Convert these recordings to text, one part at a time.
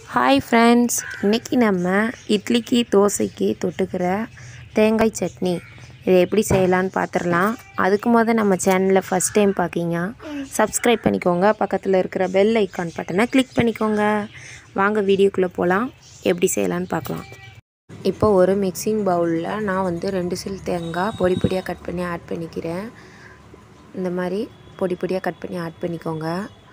hi friends இன்றைக்கி நம்ம இட்லிக்கு தோசைக்கு தொட்டுக்கிற தேங்காய் சட்னி இதை எப்படி செய்யலான்னு பார்த்துடலாம் அதுக்கு முத நம்ம சேனலில் ஃபஸ்ட் டைம் பார்க்கிங்க சப்ஸ்கிரைப் பண்ணிக்கோங்க பக்கத்தில் இருக்கிற பெல் ஐக்கான் பட்டனை கிளிக் பண்ணிக்கோங்க வாங்க வீடியோக்குள்ளே போகலாம் எப்படி செய்யலான்னு பார்க்கலாம் இப்போ ஒரு மிக்சிங் பவுலில் நான் வந்து ரெண்டு சில் தேங்காய் பொடி பொடியாக கட் பண்ணி ஆட் பண்ணிக்கிறேன் இந்த மாதிரி பொடி பொடியாக கட் பண்ணி ஆட் பண்ணிக்கோங்க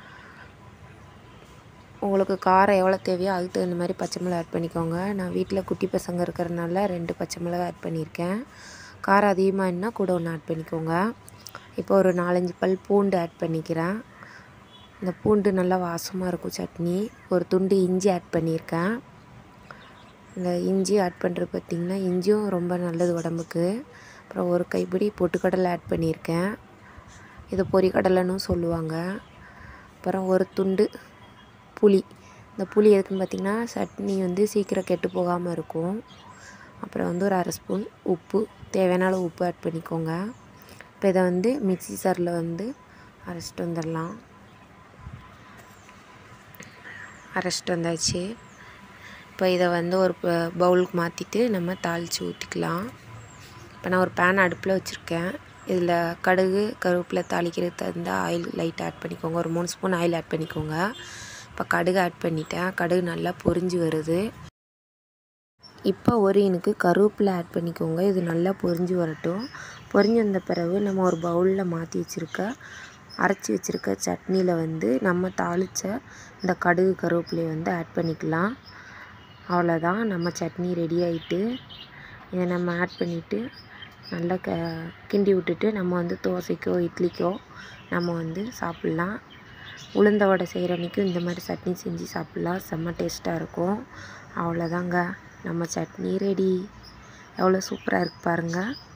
உங்களுக்கு காரம் எவ்வளோ தேவையோ அதுக்கு தகுந்த மாதிரி பச்சை மிளகா ஆட் பண்ணிக்கோங்க நான் வீட்டில் குட்டி பசங்க இருக்கிறனால ரெண்டு பச்சை மிளகா ஆட் பண்ணியிருக்கேன் காரம் அதிகமாக இருந்தால் கூட ஒன்று ஆட் பண்ணிக்கோங்க இப்போ ஒரு நாலஞ்சு பல் பூண்டு ஆட் பண்ணிக்கிறேன் இந்த பூண்டு நல்லா வாசமாக இருக்கும் சட்னி ஒரு துண்டு இஞ்சி ஆட் பண்ணியிருக்கேன் இந்த இஞ்சி ஆட் பண்ணுறது பார்த்திங்கன்னா இஞ்சியும் ரொம்ப நல்லது உடம்புக்கு அப்புறம் ஒரு கைப்பிடி பொட்டுக்கடலை ஆட் பண்ணியிருக்கேன் இது பொரிக்கடலைன்னு சொல்லுவாங்க அப்புறம் ஒரு துண்டு புளி இந்த புளி எதுக்குன்னு பார்த்திங்கன்னா சட்னி வந்து சீக்கிரம் கெட்டு போகாமல் இருக்கும் அப்புறம் வந்து ஒரு அரை ஸ்பூன் உப்பு தேவையான அளவு உப்பு ஆட் பண்ணிக்கோங்க இப்போ இதை வந்து மிக்ஸி சாரில் வந்து அரைச்சிட்டு வந்துடலாம் அரைச்சிட்டு வந்தாச்சு இப்போ இதை வந்து ஒரு பவுலுக்கு மாற்றிட்டு நம்ம தாளித்து ஊற்றிக்கலாம் இப்போ நான் ஒரு பேன் அடுப்பில் வச்சுருக்கேன் இதில் கடுகு கருவேப்பிலை தாளிக்கிறது தகுந்தால் ஆயில் லைட் ஆட் பண்ணிக்கோங்க ஒரு மூணு ஸ்பூன் ஆயில் ஆட் பண்ணிக்கோங்க இப்போ கடுகு ஆட் பண்ணிட்டேன் கடுகு நல்லா பொரிஞ்சு வருது இப்போ ஒரு இனுக்கு கருவேப்பிலை ஆட் பண்ணிக்கோங்க இது நல்லா பொரிஞ்சு வரட்டும் பொரிஞ்சு வந்த பிறகு நம்ம ஒரு பவுலில் மாற்றி வச்சுருக்க அரைச்சி வச்சுருக்க சட்னியில் வந்து நம்ம தாளித்த இந்த கடுகு கருவேப்பிலையை வந்து ஆட் பண்ணிக்கலாம் அவ்வளோதான் நம்ம சட்னி ரெடி ஆகிட்டு இதை நம்ம ஆட் பண்ணிவிட்டு நல்லா க கிண்டி விட்டுட்டு நம்ம வந்து தோசைக்கோ இட்லிக்கோ நம்ம வந்து சாப்பிட்லாம் உளுந்த வடை செய்கிற அன்றைக்கும் இந்த மாதிரி சட்னி செஞ்சு சாப்பிட்லாம் செம்ம டேஸ்ட்டாக இருக்கும் அவ்வளோதாங்க நம்ம சட்னி ரெடி எவ்வளோ சூப்பராக இருக்குது பாருங்கள்